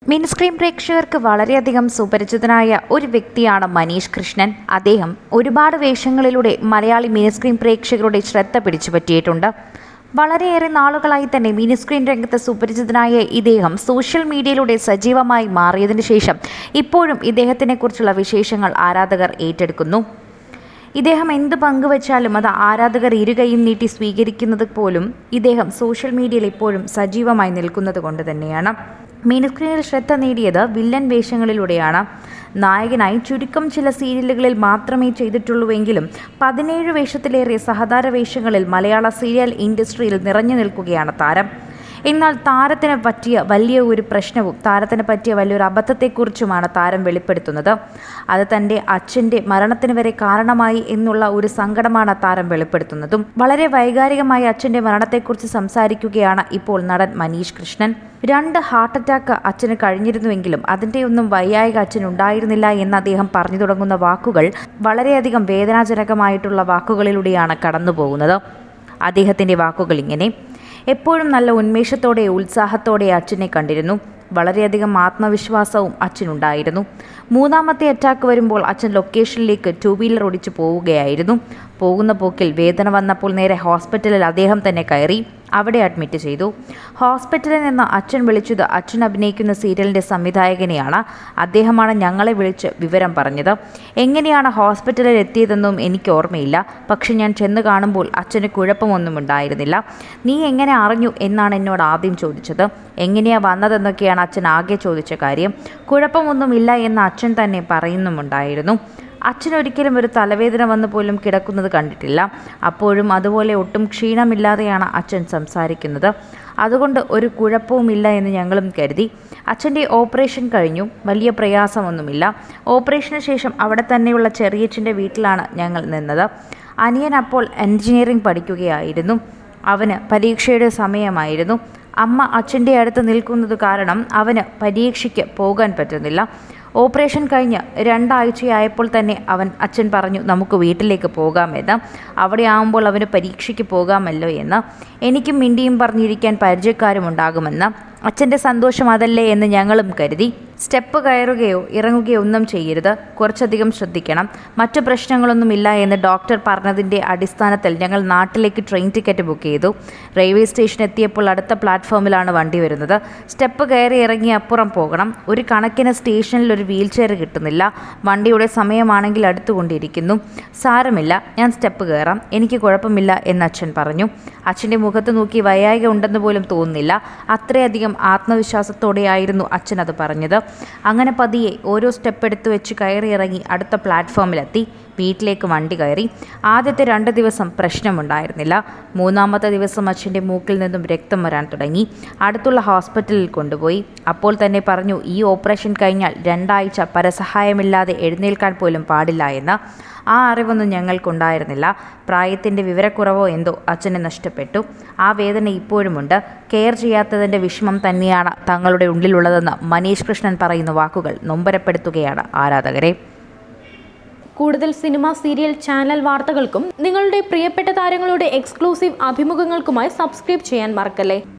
mini screen പ്രേക്ഷകർക്ക് വളരെയധികം സുപരിചിതനായ ഒരു വ്യക്തിയാണ് മനീഷ് കൃഷ്ണൻ അദ്ദേഹം ഒരുപാട് വേഷങ്ങളിലൂടെ മലയാളി മിനിസ്ക്രീൻ പ്രേക്ഷകരുടെ ശ്രദ്ധ പിടിച്ചുപറ്റിയിട്ടുണ്ട് വളരെയേറെ നാളുകളായി തന്നെ മിനിസ്ക്രീൻ രംഗത്ത് സുപരിചിതനായ ഇദ്ദേഹം സോഷ്യൽ മീഡിയയിലൂടെ സജീവമായി മാറിയതിനു ശേഷം ഇപ്പോഴും ഇദ്ദേഹത്തിനെക്കുറിച്ചുള്ള വിശേഷങ്ങൾ ആരാധകർ ഏറ്റെടുക്കുന്നു ഇദ്ദേഹം എന്ത് പങ്കുവച്ചാലും അത് ആരാധകർ ഇരുകൈയും നീട്ടി സ്വീകരിക്കുന്നത് പോലും ഇദ്ദേഹം സോഷ്യൽ മീഡിയയിൽ ഇപ്പോഴും സജീവമായി നിൽക്കുന്നത് കൊണ്ട് തന്നെയാണ് മിനിസ്ക്രീനിൽ ശ്രദ്ധ നേടിയത് വില്ലൻ വേഷങ്ങളിലൂടെയാണ് നായകനായി ചുരുക്കം ചില സീരിയലുകളിൽ മാത്രമേ ചെയ്തിട്ടുള്ളൂവെങ്കിലും പതിനേഴ് വേഷത്തിലേറെ സഹതാര വേഷങ്ങളിൽ മലയാള സീരിയൽ ഇൻഡസ്ട്രിയിൽ നിറഞ്ഞു നിൽക്കുകയാണ് താരം എന്നാൽ താരത്തിന് പറ്റിയ വലിയ ഒരു പ്രശ്നവും താരത്തിന് പറ്റിയ വലിയൊരു അബദ്ധത്തെക്കുറിച്ചുമാണ് താരം വെളിപ്പെടുത്തുന്നത് അത് തൻ്റെ അച്ഛൻ്റെ മരണത്തിന് വരെ കാരണമായി എന്നുള്ള ഒരു സങ്കടമാണ് താരം വെളിപ്പെടുത്തുന്നതും വളരെ വൈകാരികമായി അച്ഛൻ്റെ മരണത്തെക്കുറിച്ച് സംസാരിക്കുകയാണ് ഇപ്പോൾ നടൻ മനീഷ് കൃഷ്ണൻ രണ്ട് ഹാർട്ട് അറ്റാക്ക് അച്ഛന് കഴിഞ്ഞിരുന്നുവെങ്കിലും അതിൻ്റെ ഒന്നും വയ്യായിക അച്ഛൻ ഉണ്ടായിരുന്നില്ല എന്ന് അദ്ദേഹം പറഞ്ഞു തുടങ്ങുന്ന വാക്കുകൾ വളരെയധികം വേദനാജനകമായിട്ടുള്ള വാക്കുകളിലൂടെയാണ് കടന്നു പോകുന്നത് അദ്ദേഹത്തിൻ്റെ വാക്കുകൾ ഇങ്ങനെ എപ്പോഴും നല്ല ഉന്മേഷത്തോടെ ഉത്സാഹത്തോടെ അച്ഛനെ കണ്ടിരുന്നു വളരെയധികം ആത്മവിശ്വാസവും അച്ഛനുണ്ടായിരുന്നു മൂന്നാമത്തെ അറ്റാക്ക് വരുമ്പോൾ അച്ഛൻ ലൊക്കേഷനിലേക്ക് ടൂ വീലർ ഓടിച്ചു പോവുകയായിരുന്നു പോകുന്ന പോക്കിൽ വേദന വന്നപ്പോൾ നേരെ ഹോസ്പിറ്റലിൽ അദ്ദേഹം തന്നെ കയറി അവിടെ അഡ്മിറ്റ് ചെയ്തു ഹോസ്പിറ്റലിൽ നിന്ന് അച്ഛൻ വിളിച്ചത് അച്ഛൻ അഭിനയിക്കുന്ന സീരിയലിൻ്റെ സംവിധായകനെയാണ് അദ്ദേഹമാണ് ഞങ്ങളെ വിളിച്ച് വിവരം പറഞ്ഞത് എങ്ങനെയാണ് ഹോസ്പിറ്റലിൽ എത്തിയതെന്നും എനിക്ക് ഓർമ്മയില്ല പക്ഷെ ഞാൻ ചെന്ന് കാണുമ്പോൾ അച്ഛന് കുഴപ്പമൊന്നും ഉണ്ടായിരുന്നില്ല നീ എങ്ങനെ അറിഞ്ഞു എന്നാണ് എന്നോട് ആദ്യം ചോദിച്ചത് എങ്ങനെയാ വന്നതെന്നൊക്കെയാണ് അച്ഛൻ ആകെ ചോദിച്ച കാര്യം കുഴപ്പമൊന്നുമില്ല എന്ന് അച്ഛൻ തന്നെ പറയുന്നുമുണ്ടായിരുന്നു അച്ഛൻ ഒരിക്കലും ഒരു തലവേദന വന്നു പോലും കിടക്കുന്നത് കണ്ടിട്ടില്ല അപ്പോഴും അതുപോലെ ഒട്ടും ക്ഷീണമില്ലാതെയാണ് അച്ഛൻ സംസാരിക്കുന്നത് അതുകൊണ്ട് ഒരു കുഴപ്പവുമില്ല എന്ന് ഞങ്ങളും കരുതി അച്ഛൻ്റെ ഓപ്പറേഷൻ കഴിഞ്ഞു വലിയ പ്രയാസമൊന്നുമില്ല ഓപ്പറേഷന് ശേഷം അവിടെ തന്നെയുള്ള ചെറിയച്ഛൻ്റെ വീട്ടിലാണ് ഞങ്ങൾ നിന്നത് അനിയൻ അപ്പോൾ എൻജിനീയറിംഗ് പഠിക്കുകയായിരുന്നു അവന് പരീക്ഷയുടെ സമയമായിരുന്നു അമ്മ അച്ഛൻ്റെ അടുത്ത് നിൽക്കുന്നത് കാരണം അവന് പരീക്ഷയ്ക്ക് പോകാൻ പറ്റുന്നില്ല ഓപ്പറേഷൻ കഴിഞ്ഞ് രണ്ടാഴ്ചയായപ്പോൾ തന്നെ അവൻ അച്ഛൻ പറഞ്ഞു നമുക്ക് വീട്ടിലേക്ക് പോകാമെന്ന് അവിടെ ആകുമ്പോൾ അവന് പരീക്ഷയ്ക്ക് പോകാമല്ലോ എന്ന് എനിക്കും മിണ്ടിയും പറഞ്ഞിരിക്കാൻ പരിചയക്കാരും ഉണ്ടാകുമെന്ന് അച്ഛൻ്റെ സന്തോഷം അതല്ലേ എന്ന് ഞങ്ങളും കരുതി സ്റ്റെപ്പ് കയറുകയോ ഇറങ്ങുകയോ ഒന്നും ചെയ്യരുത് കുറച്ചധികം ശ്രദ്ധിക്കണം മറ്റു പ്രശ്നങ്ങളൊന്നുമില്ല എന്ന് ഡോക്ടർ പറഞ്ഞതിൻ്റെ അടിസ്ഥാനത്തിൽ ഞങ്ങൾ നാട്ടിലേക്ക് ട്രെയിൻ ടിക്കറ്റ് ബുക്ക് ചെയ്തു റെയിൽവേ സ്റ്റേഷൻ എത്തിയപ്പോൾ അടുത്ത പ്ലാറ്റ്ഫോമിലാണ് വണ്ടി വരുന്നത് സ്റ്റെപ്പ് കയറി ഇറങ്ങി അപ്പുറം പോകണം ഒരു കണക്കിന് സ്റ്റേഷനിൽ ഒരു വീൽ ചെയർ കിട്ടുന്നില്ല വണ്ടിയുടെ സമയമാണെങ്കിൽ അടുത്തുകൊണ്ടിരിക്കുന്നു സാരമില്ല ഞാൻ സ്റ്റെപ്പ് കയറാം എനിക്ക് കുഴപ്പമില്ല എന്ന് അച്ഛൻ പറഞ്ഞു അച്ഛൻ്റെ മുഖത്ത് നോക്കി വയ്യായിക ഉണ്ടെന്ന് പോലും തോന്നുന്നില്ല അത്രയധികം ആത്മവിശ്വാസത്തോടെയായിരുന്നു അച്ഛൻ അത് പറഞ്ഞത് അങ്ങനെ പതിയെ ഓരോ സ്റ്റെപ്പ് എടുത്തു വെച്ച് കയറി ഇറങ്ങി അടുത്ത പ്ലാറ്റ്ഫോമിലെത്തി വീട്ടിലേക്ക് വണ്ടി കയറി ആദ്യത്തെ രണ്ട് ദിവസം പ്രശ്നമുണ്ടായിരുന്നില്ല മൂന്നാമത്തെ ദിവസം അച്ഛൻ്റെ മൂക്കിൽ നിന്നും രക്തം വരാൻ തുടങ്ങി അടുത്തുള്ള ഹോസ്പിറ്റലിൽ കൊണ്ടുപോയി അപ്പോൾ തന്നെ പറഞ്ഞു ഈ ഓപ്പറേഷൻ കഴിഞ്ഞാൽ രണ്ടാഴ്ച പരസഹായമില്ലാതെ എഴുന്നേൽക്കാൻ പോലും പാടില്ല എന്ന് ആ അറിവൊന്നും ഞങ്ങൾക്കുണ്ടായിരുന്നില്ല പ്രായത്തിൻ്റെ വിവരക്കുറവോ എന്തോ അച്ഛനെ നഷ്ടപ്പെട്ടു ആ വേദന ഇപ്പോഴുമുണ്ട് കെയർ ചെയ്യാത്തതിൻ്റെ വിഷമം തന്നെയാണ് തങ്ങളുടെ ഉള്ളിലുള്ളതെന്ന് മനീഷ് കൃഷ്ണൻ പറയുന്ന വാക്കുകൾ നൊമ്പരപ്പെടുത്തുകയാണ് ആരാധകരെ കൂടുതൽ സിനിമ സീരിയൽ ചാനൽ വാർത്തകൾക്കും നിങ്ങളുടെ പ്രിയപ്പെട്ട താരങ്ങളുടെ എക്സ്ക്ലൂസീവ് അഭിമുഖങ്ങൾക്കുമായി സബ്സ്ക്രൈബ് ചെയ്യാൻ മറക്കല്ലേ